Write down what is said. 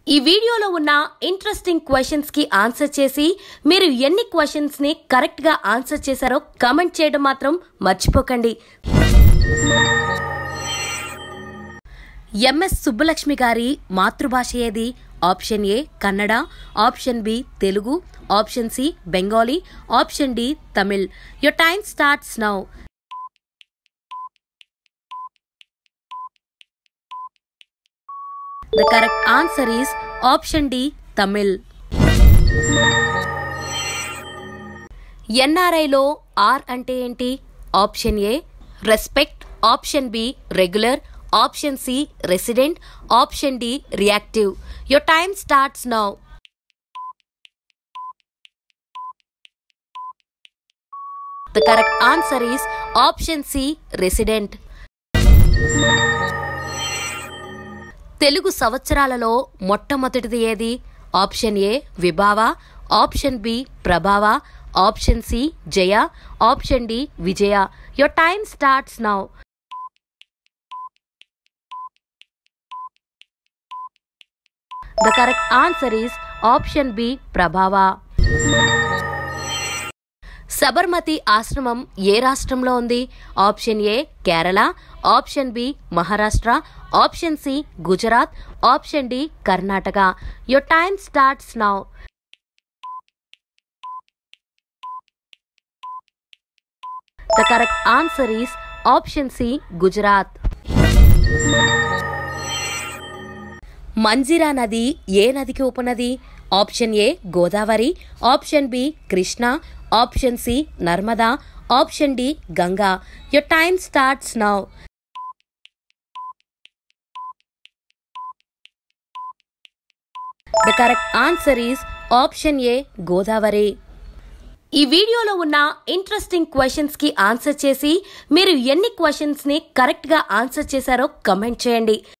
ఈ వీడియోలో ఉన్న ఇంట్రెస్టింగ్ క్వశ్చన్స్ కి ఆన్సర్ చేసి మీరు ఎన్ని క్వశ్చన్స్ ని కరెక్ట్ గా ఆన్సర్ చేశారో కామెంట్ చేయడం మాత్రం మర్చిపోకండి ఎంఎస్ సుబ్బలక్ష్మి గారి మాతృభాష ఏది option A Kannada option B Telugu option C Bengali option D Tamil your time starts now the correct answer is option D Tamil ఎన్ఆర్ఐలో ఆర్ అంటే ఏంటి option A respect option B regular option C resident option D reactive your time starts now the correct answer is option C resident Telugu సంవత్సరాలలో మొట్టమొదటిది ఏది option A Vibhava option B Prabhava option C Jaya option D Vijaya your time starts now the correct answer is option B Prabhava Sabarmati ఆశ్రమం ఏ రాష్ట్రంలో ఉంది option A Kerala option B Maharashtra option C Gujarat option D Karnataka your time starts now the correct answer is option C Gujarat Manjira నది ఏ నదికి ఉపనది option A Godavari option B Krishna option C Narmada option D Ganga your time starts now the correct answer is option A Godavari ఈ వీడియోలో ఉన్న interesting questions కి answer చేసి మీరు ఎన్ని క్వశ్చన్స్ ని కరెక్ట్ గా ఆన్సర్ చేశారో కమెంట్ చేయండి